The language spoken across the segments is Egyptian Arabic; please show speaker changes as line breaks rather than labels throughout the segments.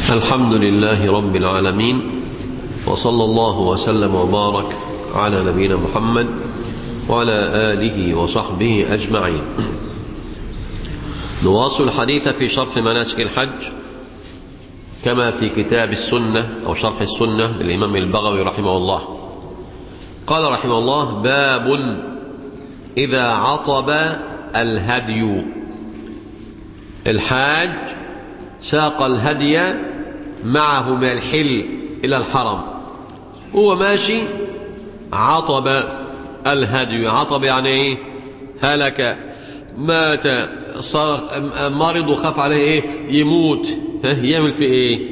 الحمد لله رب العالمين وصلى الله وسلم وبارك على نبينا محمد وعلى آله وصحبه أجمعين نواصل الحديث في شرح مناسك الحج كما في كتاب السنة أو شرح السنة للإمام البغوي رحمه الله قال رحمه الله باب إذا عطب الهدي الحاج ساق الهدي معه من الحل إلى الحرم هو ماشي عطب الهدي عطب يعني ايه هلك مات صار مرض وخاف عليه ايه يموت يعمل في ايه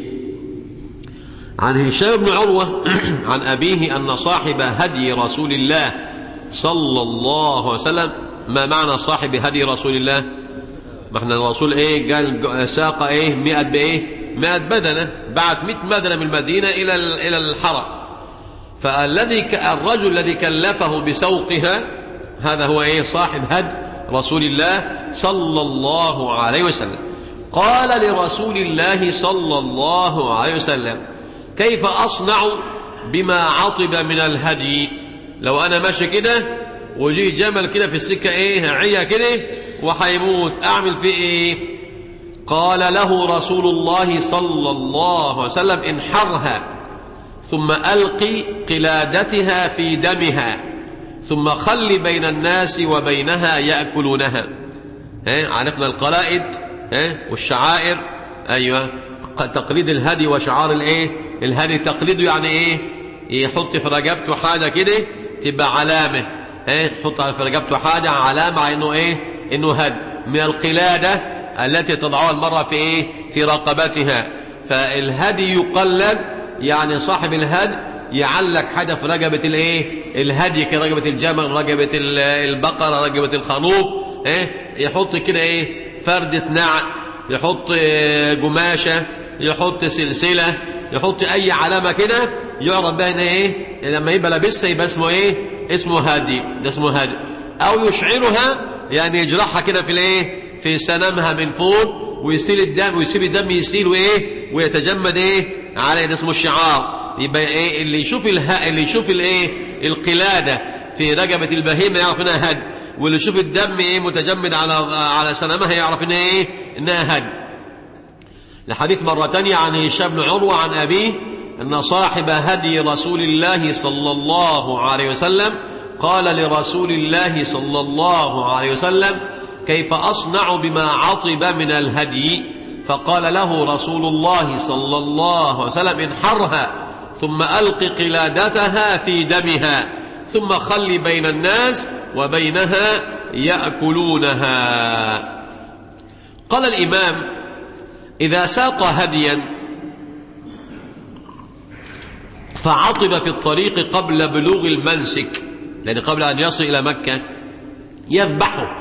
عن هشام بن عروة عن أبيه أن صاحب هدي رسول الله صلى الله عليه وسلم ما معنى صاحب هدي رسول الله ما احنا الرسول ايه قال ساق ايه مئة بايه مئة بدنة بعد مئة بدنة من المدينة إلى إلى الحرم فالذي الرجل الذي كلفه بسوقها هذا هو ايه صاحب هد رسول الله صلى الله عليه وسلم قال لرسول الله صلى الله عليه وسلم كيف أصنع بما عطب من الهدي لو أنا ماشي كده وجي جمل كده في السكة ايه عيا كده وحيموت أعمل فيه ايه قال له رسول الله صلى الله عليه وسلم انحرها ثم ألقي قلادتها في دمها ثم خل بين الناس وبينها يأكلونها ها عرفنا القلائد ها والشعائر أيوة تقليد الهدي وشعار الايه الهدي تقليده يعني ايه يحط في رقبته حاجة كده تبقى علامة ها يحط في رقبته حاجة علامة على انه ايه انه هد من القلادة التي تضعها المرأة في ايه في رقبتها فالهدي يقلد يعني صاحب الهدي يعلق حاجة في رقبة الايه الهدي كرقبة الجمل رقبة البقرة رقبة الخروف ايه يحط كده ايه فردة نعل يحط قماشة يحط سلسلة يحط اي علامة كده يعرف بها ان ايه لما يبقى لابسها يبقى اسمه ايه اسمه هادي ده اسمه هادي او يشعرها يعني يجرحها كده في الايه في سنمها من فوق ويسيل الدم ويسيب الدم يسيل وايه ويتجمد ايه على ده اسمه الشعار يبقى ايه اللي يشوف اله... اللي يشوف الايه القلاده في رقبه البهيمه يعرف انها هد واللي يشوف الدم ايه متجمد على على سنمها يعرف انها ايه انها هد الحديث مرة تانية عن هشام بن عروة عن أبيه أن صاحب هدي رسول الله صلى الله عليه وسلم قال لرسول الله صلى الله عليه وسلم كيف أصنع بما عطب من الهدي فقال له رسول الله صلى الله عليه وسلم انحرها ثم ألق قلادتها في دمها ثم خل بين الناس وبينها يأكلونها قال الإمام إذا ساق هديا فعطب في الطريق قبل بلوغ المنسك يعني قبل أن يصل إلى مكة يذبحه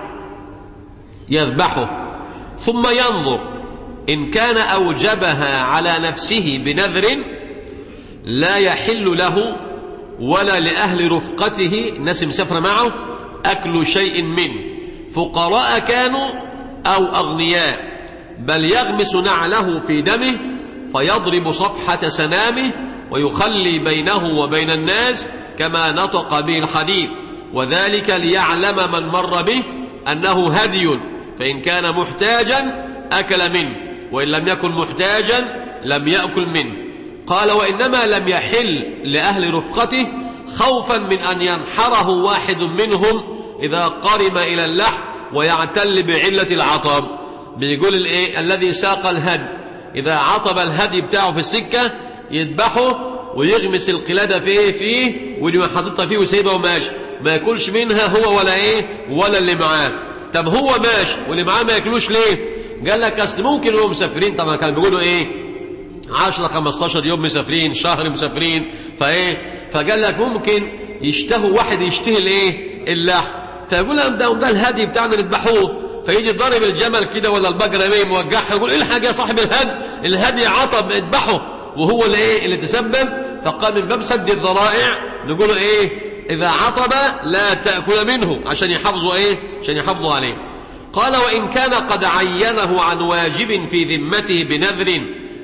يذبحه ثم ينظر إن كان أوجبها على نفسه بنذر لا يحل له ولا لأهل رفقته ناس مسافر معه أكل شيء منه فقراء كانوا أو أغنياء بل يغمس نعله في دمه فيضرب صفحة سنامه ويخلي بينه وبين الناس كما نطق به الحديث وذلك ليعلم من مر به أنه هدي فإن كان محتاجا أكل منه وإن لم يكن محتاجا لم يأكل منه قال وإنما لم يحل لأهل رفقته خوفا من أن ينحره واحد منهم إذا قرم إلى اللحم ويعتل بعلة العطب بيقول الايه الذي ساق الهدي إذا عطب الهدي بتاعه في السكة يذبحه ويغمس القلادة فيه فيه واللي حاططها فيه وسيبها وماشي ما ياكلش منها هو ولا ايه ولا اللي معاه طب هو ماشي واللي معاه ما ياكلوش ليه قال لك اصل ممكن هم مسافرين طبعا كانوا بيقولوا ايه 10 15 يوم مسافرين شهر مسافرين فايه فقال لك ممكن يشتهوا واحد يشتهي الايه اللحم فيقول لهم ده ده الهدي بتاعنا نذبحوه فيجي ضارب الجمل كده ولا البقره ايه موجعها يقول الحق يا صاحب الهدي الهدي عطب اذبحه وهو اللي ايه اللي تسبب فقال من باب سد الذرائع نقول ايه اذا عطب لا تاكل منه عشان يحافظوا ايه عشان يحافظوا عليه قال وان كان قد عينه عن واجب في ذمته بنذر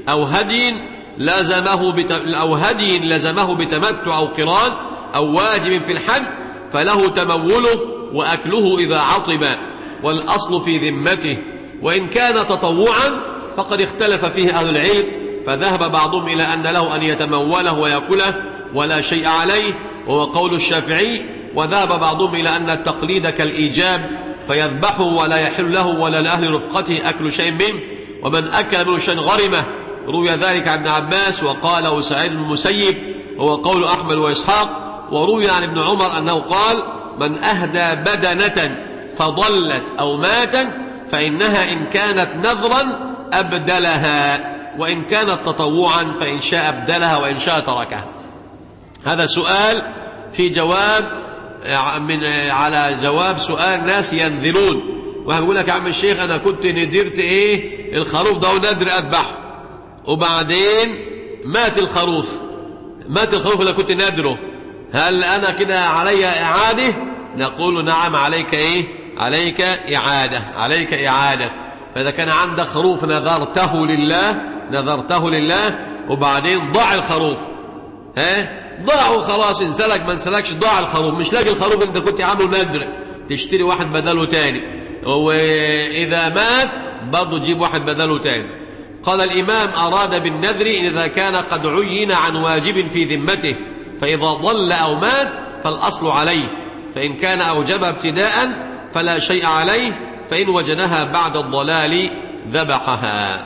أو هدي لزمه بت... أو هدي لزمه بتمتع أو قران أو واجب في الحج فله تموله وأكله إذا عطب والأصل في ذمته وإن كان تطوعا فقد اختلف فيه أهل العلم فذهب بعضهم إلى أن له أن يتموله ويأكله ولا شيء عليه وهو قول الشافعي وذهب بعضهم إلى أن التقليد كالإيجاب فيذبحه ولا يحل له ولا لأهل رفقته أكل شيء منه ومن أكل منه شيء غرمه روي ذلك عن ابن عباس وقاله سعيد بن المسيب وهو قول أحمد وإسحاق وروي عن ابن عمر أنه قال من أهدى بدنة فضلت أو ماتت فإنها إن كانت نذرا أبدلها وإن كانت تطوعا فإن شاء أبدلها وإن شاء تركها هذا سؤال في جواب من على جواب سؤال ناس ينذرون وهقول لك يا عم الشيخ أنا كنت ندرت إيه الخروف ده ونذر أذبحه وبعدين مات الخروف مات الخروف اللي كنت نادره هل أنا كده علي إعادة نقول نعم عليك إيه عليك إعادة عليك إعادة فإذا كان عندك خروف نذرته لله نذرته لله وبعدين ضاع الخروف ها ضاعوا خلاص انسلك ما انسلكش ضاع الخروف مش لاقي الخروف انت كنت عامله نذر تشتري واحد بدله تاني وإذا مات برضه تجيب واحد بدله تاني قال الإمام أراد بالنذر إذا كان قد عين عن واجب في ذمته فإذا ضل أو مات فالأصل عليه فإن كان أوجبها ابتداء فلا شيء عليه فإن وجدها بعد الضلال ذبحها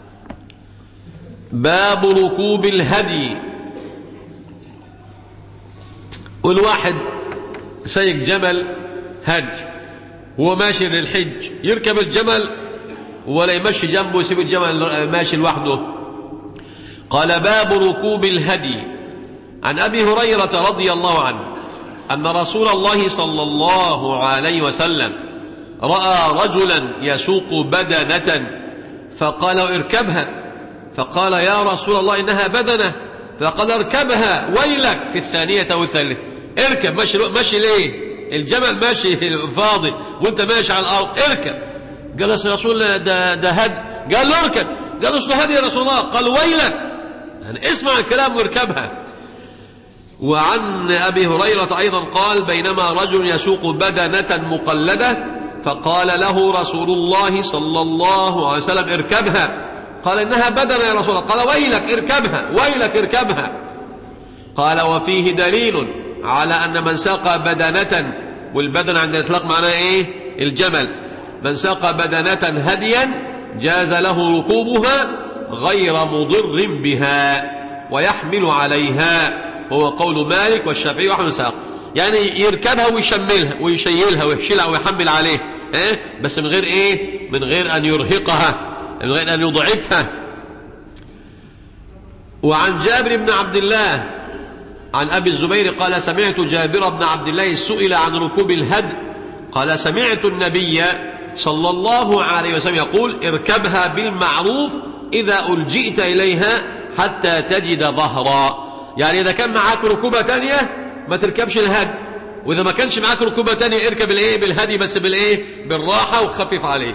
باب ركوب الهدي والواحد سيق جمل هج هو ماشي للحج يركب الجمل ولا يمشي جنبه يسيب الجمل ماشي لوحده قال باب ركوب الهدي عن أبي هريرة رضي الله عنه أن رسول الله صلى الله عليه وسلم رأى رجلا يسوق بدنة فقال اركبها فقال يا رسول الله إنها بدنة فقال اركبها ويلك في الثانية أو الثالثة اركب ماشي, ماشي ليه الجمل ماشي فاضي وانت ماشي على الأرض اركب قال يا رسول الله ده, ده هد قال له اركب قال له هدي يا رسول الله قال ويلك يعني اسمع الكلام واركبها وعن أبي هريرة أيضا قال بينما رجل يسوق بدنة مقلدة فقال له رسول الله صلى الله عليه وسلم اركبها قال إنها بدنة يا رسول الله قال ويلك اركبها ويلك اركبها قال وفيه دليل على أن من ساق بدنة والبدن عند الإطلاق معناه إيه الجمل من ساق بدنة هديا جاز له ركوبها غير مضر بها ويحمل عليها هو قول مالك والشافعي وأحمد ساق يعني يركبها ويشملها ويشيلها ويشيلها ويحمل عليه إيه؟ بس من غير إيه من غير أن يرهقها من غير أن يضعفها وعن جابر بن عبد الله عن أبي الزبير قال سمعت جابر بن عبد الله سئل عن ركوب الهد قال سمعت النبي صلى الله عليه وسلم يقول اركبها بالمعروف إذا ألجئت إليها حتى تجد ظهرا يعني إذا كان معاك ركوبة تانية ما تركبش الهدي وإذا ما كانش معاك ركوبة تانية اركب الايه بالهدي بس بالايه بالراحة وخفف عليه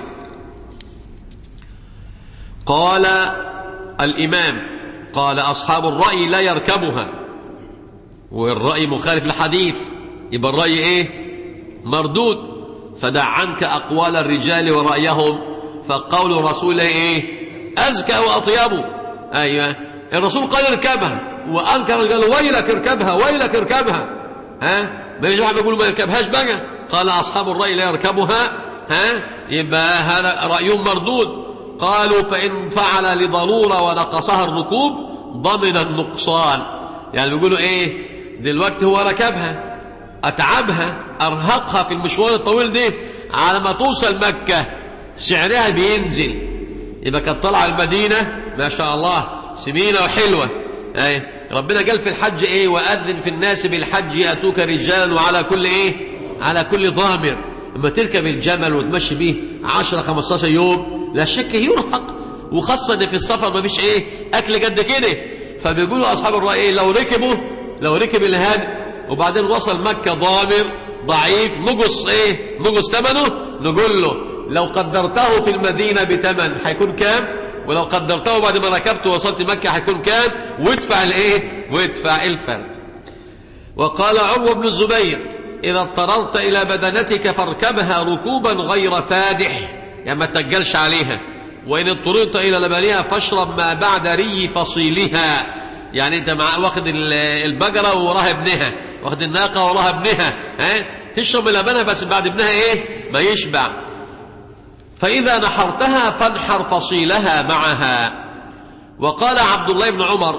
قال الإمام قال أصحاب الرأي لا يركبها والرأي مخالف الحديث يبقى الرأي ايه مردود فدع عنك أقوال الرجال ورأيهم فقول رسول ايه أزكى وأطيب أيوة الرسول قال اركبها وأنكر قال ويلك اركبها ويلك اركبها ها ما يجي واحد يقول ما يركبهاش بقى قال أصحاب الرأي لا يركبها ها يبقى هذا رأيهم مردود قالوا فإن فعل لضرورة ونقصها الركوب ضمن النقصان يعني بيقولوا ايه دلوقتي هو ركبها اتعبها ارهقها في المشوار الطويل ده على ما توصل مكة سعرها بينزل يبقى كانت طالعه المدينة ما شاء الله سمينة وحلوة اي ربنا قال في الحج ايه واذن في الناس بالحج ياتوك رجالا وعلى كل ايه على كل ضامر لما تركب الجمل وتمشي بيه 10 15 يوم لا شك يرهق وخاصة ان في السفر ما فيش ايه اكل قد كده فبيقولوا اصحاب الرأي ايه لو ركبوا لو ركب الهاد وبعدين وصل مكة ضامر ضعيف نقص ايه نقص ثمنه نقول له لو قدرته في المدينة بثمن هيكون كام ولو قدرته بعد ما ركبت ووصلت مكة هيكون كام وادفع الايه وادفع الفرق وقال عروة بن الزبير إذا اضطررت إلى بدنتك فاركبها ركوبا غير فادح يعني ما تجلش عليها وإن اضطررت إلى لبنها فاشرب ما بعد ري فصيلها يعني أنت مع واخد البقرة ووراها ابنها واخد الناقة وراها ابنها ها تشرب لبنها بس بعد ابنها إيه ما يشبع فإذا نحرتها فانحر فصيلها معها وقال عبد الله بن عمر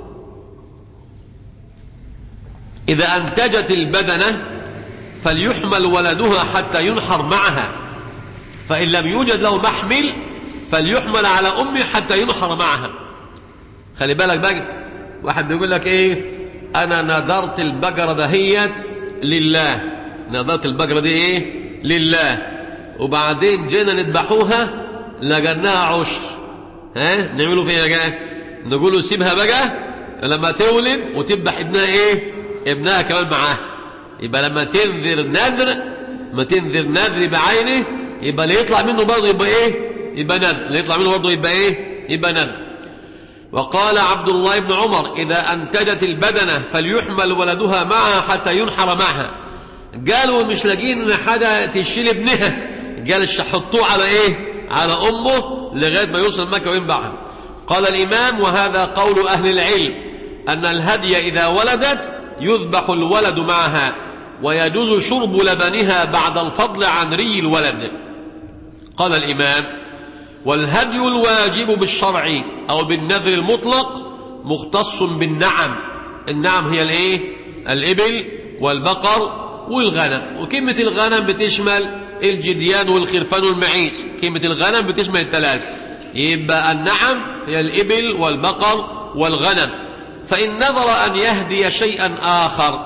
إذا أنتجت البدنة فليحمل ولدها حتى ينحر معها فإن لم يوجد له محمل فليحمل على أمه حتى ينحر معها خلي بالك بقى واحد بيقول لك إيه أنا نذرت البقرة دهيت لله نذرت البقرة دي إيه لله وبعدين جينا نذبحوها لقيناها عشر ها نعملوا فيها جاء نقول له سيبها بقى لما تولد وتذبح ابنها ايه ابنها كمان معاه يبقى لما تنذر نذر ما تنذر نذر بعينه يبقى اللي يطلع منه برضه يبقى ايه يبقى نذر اللي يطلع منه برضه يبقى ايه يبقى نذر وقال عبد الله بن عمر إذا أنتجت البدنة فليحمل ولدها معها حتى ينحر معها قالوا مش لاقيين ان حاجة تشيل ابنها قال حطوه على ايه على امه لغاية ما يوصل مكة وينبعها قال الامام وهذا قول اهل العلم ان الهدي اذا ولدت يذبح الولد معها ويجوز شرب لبنها بعد الفضل عن ري الولد قال الامام والهدي الواجب بالشرع او بالنذر المطلق مختص بالنعم النعم هي الايه الابل والبقر والغنم وكلمة الغنم بتشمل الجديان والخرفان والمعيز كلمة الغنم بتشمل الثلاث يبقى النعم هي الإبل والبقر والغنم فإن نظر أن يهدي شيئا آخر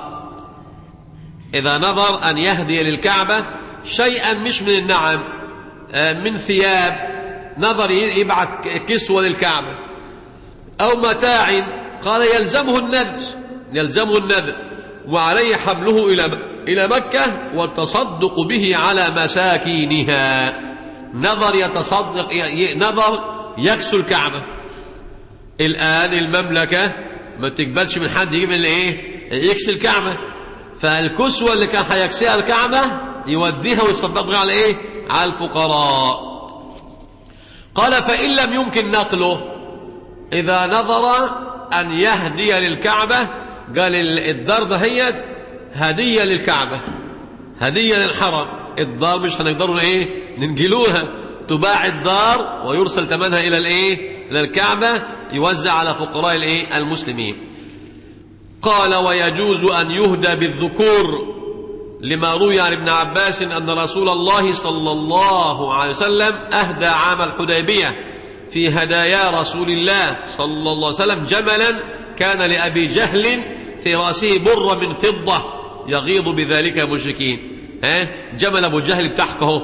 إذا نظر أن يهدي للكعبة شيئا مش من النعم من ثياب نظر يبعث كسوة للكعبة أو متاع قال يلزمه النذر يلزمه النذر وعليه حمله إلى إلى مكة والتصدق به على مساكينها نظر يتصدق نظر يكسو الكعبة الآن المملكة ما تقبلش من حد يجيب اللي ايه يكسي الكعبة فالكسوة اللي كان هيكسيها الكعبة يوديها ويصدق بها على ايه على الفقراء قال فإن لم يمكن نقله إذا نظر أن يهدي للكعبة قال الدار دهيت هدية للكعبة هدية للحرم الدار مش هنقدروا ايه ننجلوها تباع الدار ويرسل ثمنها الى الايه الى الكعبة يوزع على فقراء الايه المسلمين قال ويجوز ان يهدى بالذكور لما روي عن ابن عباس ان رسول الله صلى الله عليه وسلم اهدى عام الحديبيه في هدايا رسول الله صلى الله عليه وسلم جملا كان لابي جهل في راسه بر من فضه يغيظ بذلك المشركين ها جمل ابو جهل بتاعك اهو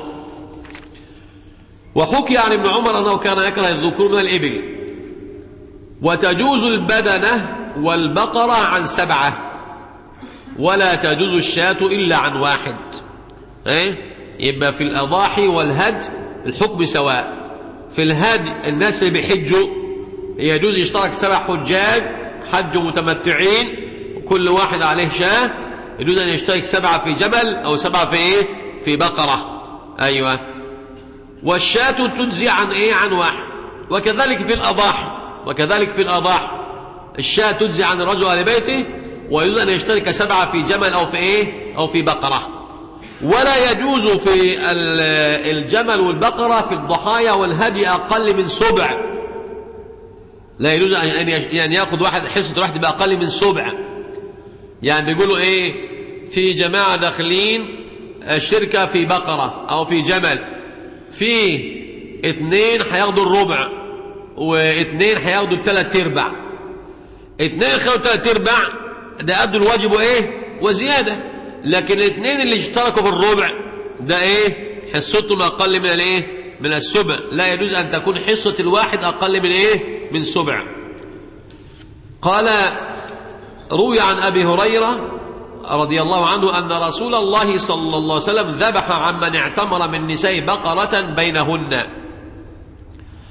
وحكي عن ابن عمر انه كان يكره الذكور من الابل وتجوز البدنه والبقره عن سبعه ولا تجوز الشاة الا عن واحد ها يبقى في الاضاحي والهد الحكم سواء في الهد الناس اللي بيحجوا يجوز يشترك سبع حجاج حج متمتعين كل واحد عليه شاه يجوز أن يشترك سبعة في جمل أو سبعة في إيه؟ في بقرة أيوة والشاة تجزي عن إيه؟ عن واحد وكذلك في الأضاحي وكذلك في الأضاحي الشاة تجزي عن الرجل على بيته ويجوز أن يشترك سبعة في جمل أو في إيه؟ أو في بقرة ولا يجوز في الجمل والبقرة في الضحايا والهدي أقل من سبع لا يجوز أن يأخذ واحد حصة واحد بأقل من سبع يعني بيقولوا ايه في جماعة داخلين شركة في بقرة او في جمل في اتنين هياخدوا الربع واتنين هياخدوا التلات ارباع اتنين خدوا التلات ارباع ده ادوا الواجب وايه وزيادة لكن الاتنين اللي اشتركوا في الربع ده ايه حصتهم اقل من الايه من السبع لا يجوز ان تكون حصة الواحد اقل من ايه من سبع قال روي عن أبي هريرة رضي الله عنه أن رسول الله صلى الله عليه وسلم ذبح عمن اعتمر من نساء بقرة بينهن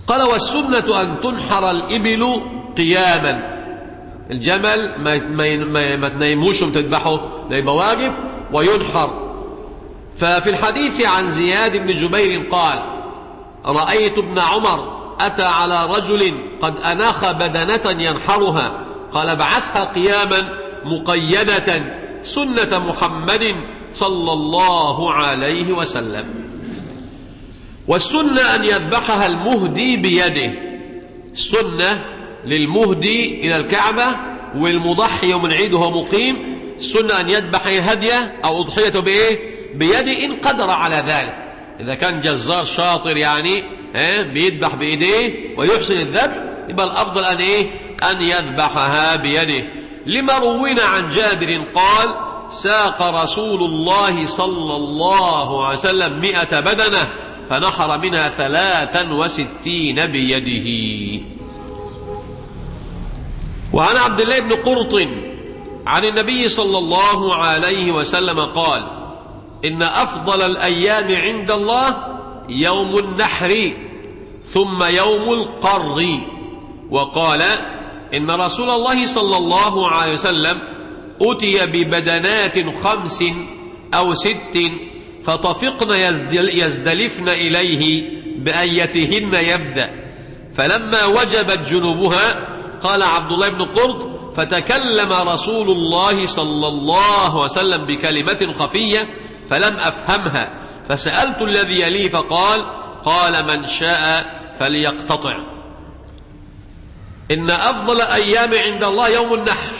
قال والسنة أن تنحر الإبل قياما الجمل ما, ما, ما, ما تنيموش وتذبحه لا يبقى واقف وينحر ففي الحديث عن زياد بن جبير قال رأيت ابن عمر أتى على رجل قد أناخ بدنة ينحرها قال بعثها قياما مقيدة سنة محمد صلى الله عليه وسلم والسنة أن يذبحها المهدي بيده السنة للمهدي إلى الكعبة والمضحي يوم العيد وهو مقيم السنة أن يذبح هديه أو أضحيته بإيه بيده إن قدر على ذلك إذا كان جزار شاطر يعني اه بيذبح بإيديه ويحسن الذبح يبقى الأفضل أن إيه أن يذبحها بيده لما روينا عن جابر قال ساق رسول الله صلى الله عليه وسلم مئة بدنة فنحر منها ثلاثا وستين بيده وعن عبد الله بن قرط عن النبي صلى الله عليه وسلم قال إن أفضل الأيام عند الله يوم النحر ثم يوم القر وقال إن رسول الله صلى الله عليه وسلم أتي ببدنات خمس أو ست فطفقن يزدلفن إليه بأيتهن يبدأ فلما وجبت جنوبها قال عبد الله بن قرط فتكلم رسول الله صلى الله عليه وسلم بكلمة خفية فلم أفهمها فسألت الذي يليه فقال قال من شاء فليقتطع إن أفضل أيام عند الله يوم النحر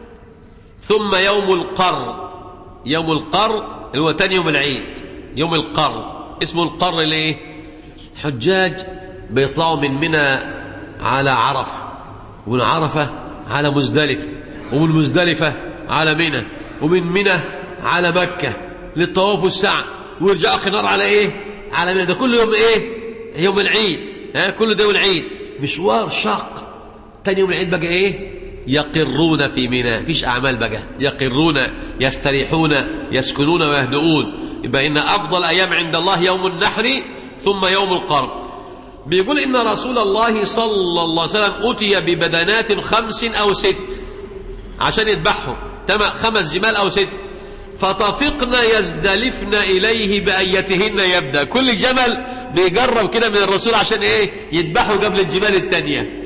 ثم يوم القر يوم القر هو تاني يوم العيد يوم القر اسمه القر ليه حجاج بيطلعوا من منى على عرفة ومن عرفة على مزدلفة ومن مزدلفة على منى ومن منى على مكة للطواف والسعي ويرجعوا آخر نار على ايه على منى ده كل يوم ايه يوم العيد ها كل ده يوم العيد مشوار شاق تاني يوم العيد بقى ايه يقرون في منى فيش اعمال بقى يقرون يستريحون يسكنون ويهدؤون يبقى ان افضل ايام عند الله يوم النحر ثم يوم القرب بيقول ان رسول الله صلى الله عليه وسلم اتي ببدنات خمس او ست عشان يذبحهم خمس جمال او ست فطفقن يزدلفن اليه بايتهن يبدا كل جمل بيجرب كده من الرسول عشان ايه يذبحوا قبل الجمال الثانيه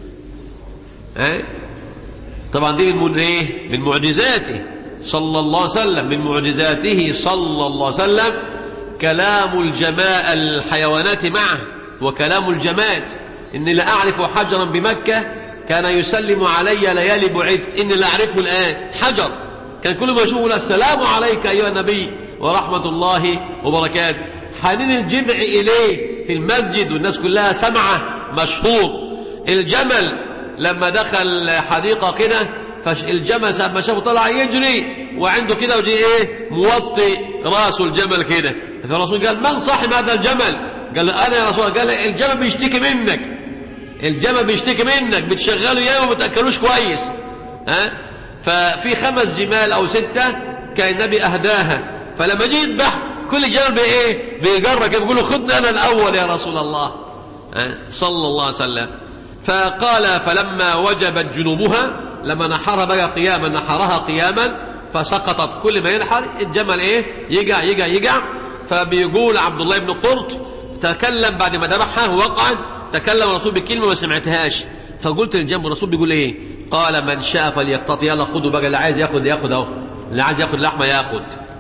ايه طبعا دي من ايه من معجزاته صلى الله عليه وسلم من معجزاته صلى الله عليه وسلم كلام الجماء الحيوانات معه وكلام الجماد إني لا أعرف حجرا بمكة كان يسلم علي ليالي بعثت إني لا أعرفه الآن حجر كان كل ما يشوفه السلام عليك أيها النبي ورحمة الله وبركاته حنين الجذع إليه في المسجد والناس كلها سمعة مشهور الجمل لما دخل حديقة كده فالجمل لما شافه طلع يجري وعنده كده وجي ايه موطي راسه الجمل كده فالرسول قال من صاحب هذا الجمل قال له انا يا رسول الله قال الجمل بيشتكي منك الجمل بيشتكي منك بتشغله ياما ما بتاكلوش كويس ها ففي خمس جمال او سته كان النبي اهداها فلما جه يذبح كل جمل بايه بيجرى كده بيقول له خدني انا الاول يا رسول الله ها صلى الله عليه وسلم فقال فلما وجبت جنوبها لما نحرها بقى قياما نحرها قياما فسقطت كل ما ينحر الجمل ايه يجع يجع يجع فبيقول عبد الله بن قرط تكلم بعد ما ذبحها ووقعت تكلم الرسول بكلمه ما سمعتهاش فقلت للجنب الرسول بيقول ايه قال من شاء فليقتطي يلا خدوا بقى اللي عايز ياخد ياخد اهو اللي عايز ياخد لحمه ياخد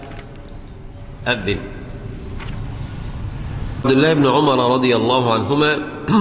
اذن عبد الله بن عمر رضي الله عنهما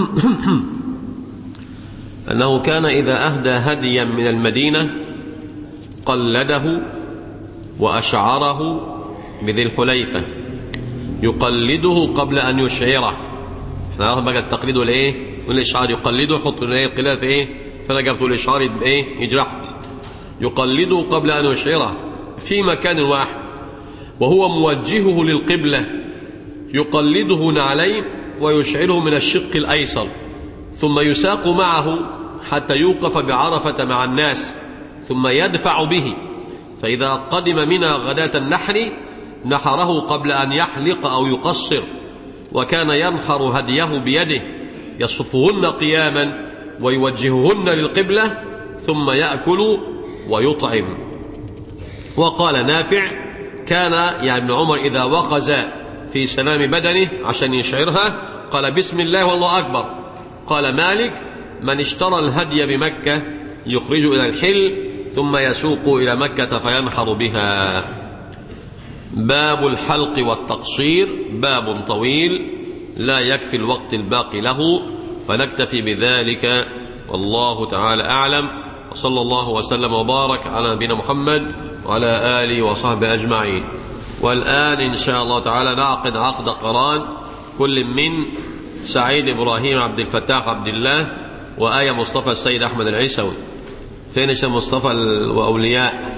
أنه كان إذا أهدى هديا من المدينة قلده وأشعره بذي الحليفة يقلده قبل أن يشعره احنا عرفنا بقى التقليد والايه والإشعار يقلده يحط الايه القلاد في ايه فرجع في الإشعار ايه يجرحه يقلده قبل أن يشعره في مكان واحد وهو موجهه للقبلة يقلده نعلين ويشعره من الشق الأيسر ثم يساق معه حتى يوقف بعرفة مع الناس ثم يدفع به فإذا قدم منا غداة النحر نحره قبل أن يحلق أو يقصر وكان ينحر هديه بيده يصفهن قياما ويوجههن للقبلة ثم يأكل ويطعم وقال نافع كان يعني ابن عمر إذا وقز في سلام بدنه عشان يشعرها قال بسم الله والله أكبر قال مالك من اشترى الهدي بمكة يخرج إلى الحل ثم يسوق إلى مكة فينحر بها باب الحلق والتقصير باب طويل لا يكفي الوقت الباقي له فنكتفي بذلك والله تعالى أعلم وصلى الله وسلم وبارك على نبينا محمد وعلى آله وصحبه أجمعين والآن إن شاء الله تعالى نعقد عقد قران كل من سعيد إبراهيم عبد الفتاح عبد الله وآية مصطفى السيد أحمد العيسوي فين مصطفى وأولياء